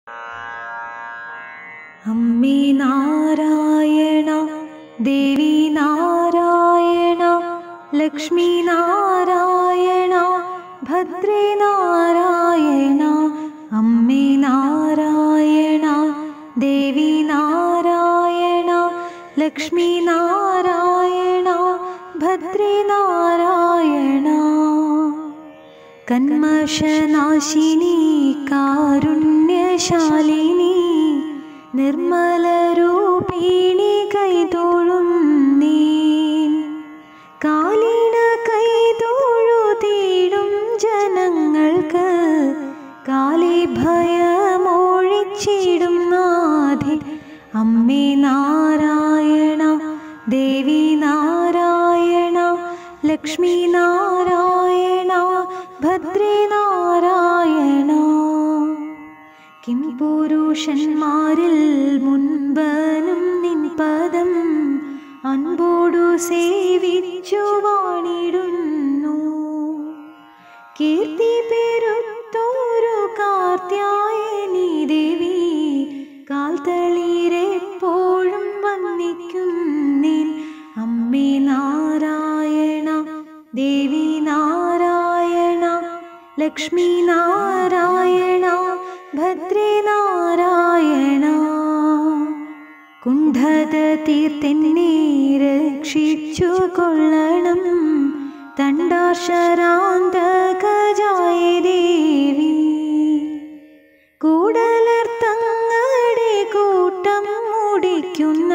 അമ്മേ നാരായണ ദേവി നാരായണ ലക്ഷ്മി നാരായണ ഭദ്രേ നാരായണ അമ്മേ നാരായണ ദേവി നാരായണ ലക്ഷ്മി നാരായണ ഭദ്രേ നാരായണ കന്മഷനാശിനി കാരുണ്യശാലിനി നിർമ്മലരൂപിണി കൈതൊഴും നീൻ കാലിന കൈതൊഴുതീടും ജനങ്ങൾക്ക് കാലി ഭയമൊഴിച്ചിടും നാഥി അമ്മേ നാരായണ ദേവി നാരായണ ലക്ഷ്മി നാരായണ ഭദ്രേ നാരായണ കിം പുരുഷന്മാരിൽ മുൻപനും നിൻ പദം അൻപോടു സേവിച്ചു വാണിടുന്നു കീർത്തി പെരുത്തോരു കാർത്യായനി ദേവി കാൽത്തളീരെപ്പോഴും വന്നിക്കുന്നേൻ അമ്മേ നാരായണ ദേവി നാരായണ ലക്ഷ്മി നാരായണ ഭദ്രേ നാരായണ കുണ്ഠത തീർത്തെന്നെ രക്ഷിച്ചു കൊള്ളണം തണ്ടാശരാന്തകജായ ദേവി കൂടലർത്തങ്ങടെ കൂട്ടം മുടിക്കുന്ന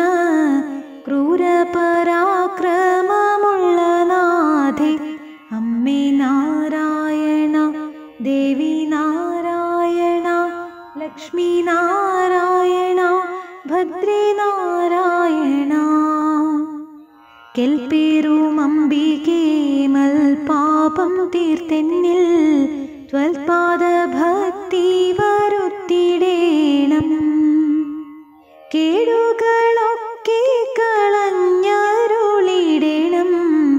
ക്രൂരപരാക്രമമുള്ള നാഥേ അമ്മേ നാരായണ ദേവി നാരായണ ലക്ഷ്മി നാരായണ ഭദ്രേ നാരായണ കെൽപ്പേറുമംബികേ മൽപാപം തീർത്തെന്നിൽ ത്വൽപാദ ഭക്തി വരുത്തിടേണം കേടുകളൊക്കെ കളഞ്ഞരുളിടണം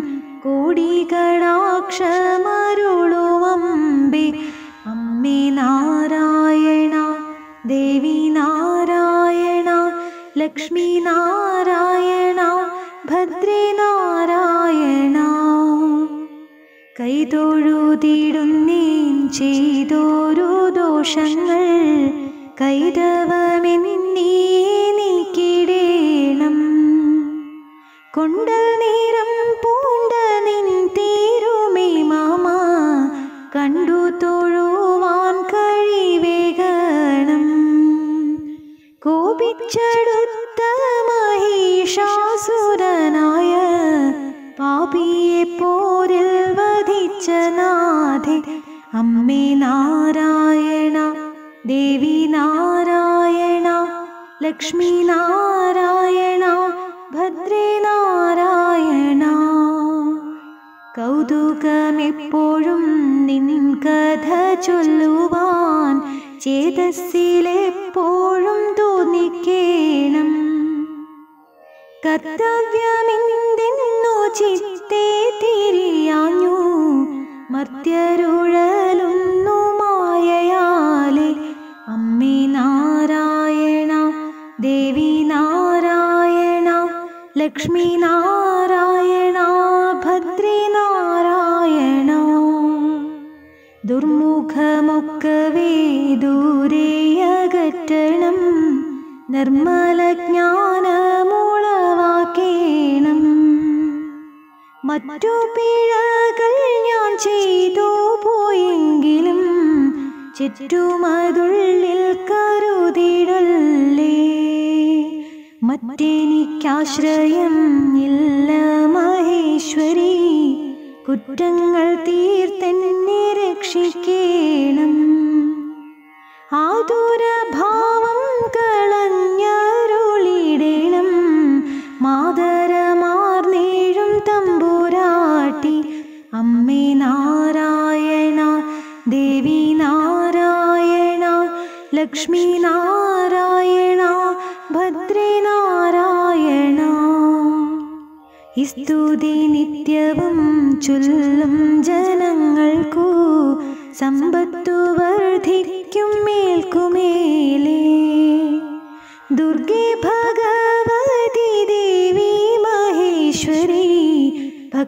കോടികളാക്ഷമരുളുവമ്പേ അമ്മേ നാരായണ ദേവി നാരായണ ലക്ഷ്മി നാരായണ ഭദ്രേ നാരായണ കൈതൊഴുതിടുന്നേൻ ചെയ്തോരു ദോഷങ്ങൾ കൈതവമെന്നീ നീക്കിടേണം കൊണ്ടൽ നേരം പൂണ്ട നിൻ തീരുമേ മാമ കണ്ടു തൊഴുവാൻ കഴിവേകണം കോപിച്ചെടുത്ത മഹിഷാസുരനായ പാപിയെ പോരിൽ വധിച്ച നാഥേ അമ്മേ നാരായണ ദേവി നാരായണ ലക്ഷ്മി നാരായണ ഭദ്രേ നാരായണ കൗതുകമെപ്പോഴും നിൻ കഥ ചൊല്ലുവാൻ ചേതസ്സിലെപ്പോഴും തോന്നിക്കേണം കർത്തവ്യമെന്തെന്നു ചിത്തേ തിരിയാഞ്ഞു മർത്യരുഴലുന്നു മായയാലെ അമ്മേ നാരായണ ദേവി നാരായണ ലക്ഷ്മി നാരായണ ഭദ്രേ നാരായണ ദുർമുഖമൊക്കവേ ദൂരെയകറ്റണം നിർമ്മല ജ്ഞാനമുളവാക്കേണം മറ്റു പിഴകൾ ഞാൻ ചെയ്തു പോയെങ്കിലും ചുറ്റുമതുള്ളിൽ കരുതിടല്ലേ മറ്റെനിക്കാശ്രയം ഇല്ല മഹേശ്വരി കുറ്റങ്ങൾ തീർത്തെന്നെ രക്ഷിക്കേണം ആതുരഭാവം കളഞ്ഞരുളിടണം മാതരമാർന്നേഴും തമ്പുരാട്ടി അമ്മേ നാരായണ ദേവി നാരായണ ലക്ഷ്മി നാരായണ ഭദ്രേ നാരായണ സ്തുതി നിത്യവും ചൊല്ലും ജനങ്ങൾക്കു സമ്പത്തു വർദ്ധിക്കും മേൽക്കുമേലെ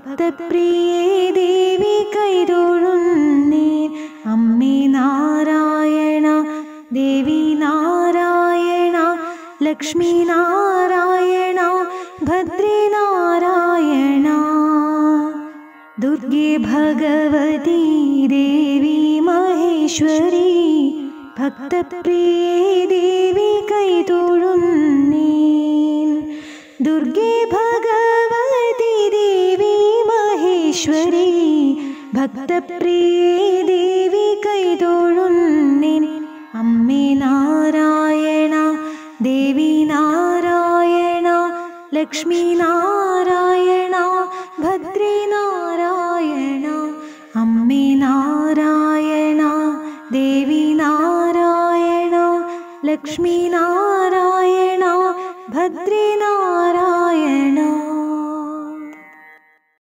ഭക്തപ്രിയേ ദേവി കൈതൊഴുന്നേൻ അമ്മേ നാരായണ ദേവി നാരായണ ലക്ഷ്മി നാരായണ ഭദ്രേ നാരായണ ദുർഗേ ഭഗവതി ദേവി മഹേശ്വരി ഭക്തപ്രിയേ ദേവി കൈതൊഴുന്നേൻ ദുർഗേ ഭഗവതി ദേവി മഹേശ്വരി ഭക്തപ്രിയേ ദേവി കൈതൊഴുന്നേൻ അമ്മേ നാരായണ ദേവി നാരായണ ലക്ഷ്മി നാരായണ ഭദ്രേ നാരായണ അമ്മേ നാരായണ ദേവി നാരായണ ലക്ഷ്മി നാരായണ ഭദ്രേ